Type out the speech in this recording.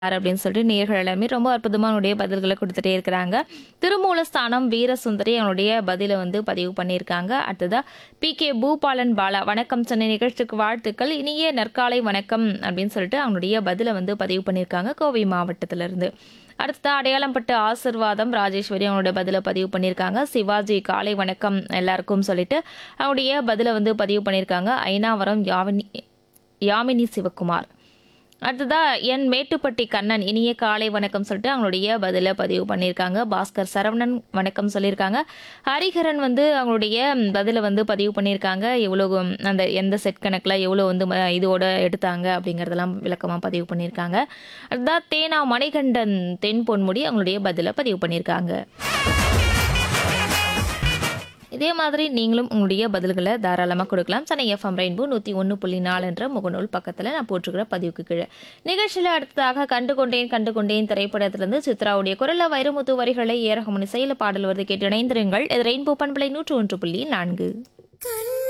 யார் அப்படின்னு சொல்லிட்டு நேர்கள் எல்லாமே ரொம்ப அற்புதமாக அவனுடைய பதில்களை கொடுத்துட்டே இருக்கிறாங்க திருமூலஸ்தானம் வீரசுந்தரி அவனுடைய பதிலை வந்து பதிவு பண்ணியிருக்காங்க அடுத்ததா பி கே பூபாலன் பாலா வணக்கம் சென்னை நிகழ்ச்சிக்கு வாழ்த்துக்கள் இனிய நற்காலை வணக்கம் அப்படின்னு சொல்லிட்டு அவனுடைய பதிலை வந்து பதிவு பண்ணியிருக்காங்க கோவை மாவட்டத்திலிருந்து அடுத்ததா அடையாளம்பட்டு ஆசிர்வாதம் ராஜேஸ்வரி அவனுடைய பதிலை பதிவு பண்ணியிருக்காங்க சிவாஜி காலை வணக்கம் எல்லாருக்கும் சொல்லிட்டு அவனுடைய பதிலை வந்து பதிவு பண்ணியிருக்காங்க ஐநாவரம் யாவினி யாமினி சிவகுமார் அடுத்ததா என் மேட்டுப்பட்டி கண்ணன் இனிய காலை வணக்கம் சொல்லிட்டு அவங்களுடைய பதிலை பதிவு பண்ணியிருக்காங்க பாஸ்கர் சரவணன் வணக்கம் சொல்லியிருக்காங்க ஹரிஹரன் வந்து அவங்களுடைய பதிலை வந்து பதிவு பண்ணியிருக்காங்க எவ்வளோ அந்த எந்த செட் கணக்கில் எவ்வளோ வந்து ம- இதோட எடுத்தாங்க அப்படிங்கிறதெல்லாம் விளக்கமாக பதிவு பண்ணியிருக்காங்க அடுத்ததா தேனா மணிகண்டன் தென் பொன்முடி அவங்களுடைய பதிலை பதிவு பண்ணியிருக்காங்க இதே மாதிரி நீங்களும் உங்களுடைய பதில்களை தாராளமாக கொடுக்கலாம் சென்னை எஃப்எம் ரெயின்போ நூற்றி ஒன்று புள்ளி நாலு என்ற முகநூல் பக்கத்தில் நான் போட்டுக்கிற பதிவுக்கு கீழே நிகழ்ச்சியில் அடுத்ததாக கண்டு கொண்டேன் கண்டு கொண்டேன் திரைப்படத்திலிருந்து சித்ராவுடைய குரல வைரமுத்து வரிகளை ஏரகமணி செயல பாடல் வருது கேட்டு இணைந்திருங்கள் இது ரெயின்போ பண்பலை நூற்று ஒன்று புள்ளி நான்கு கண்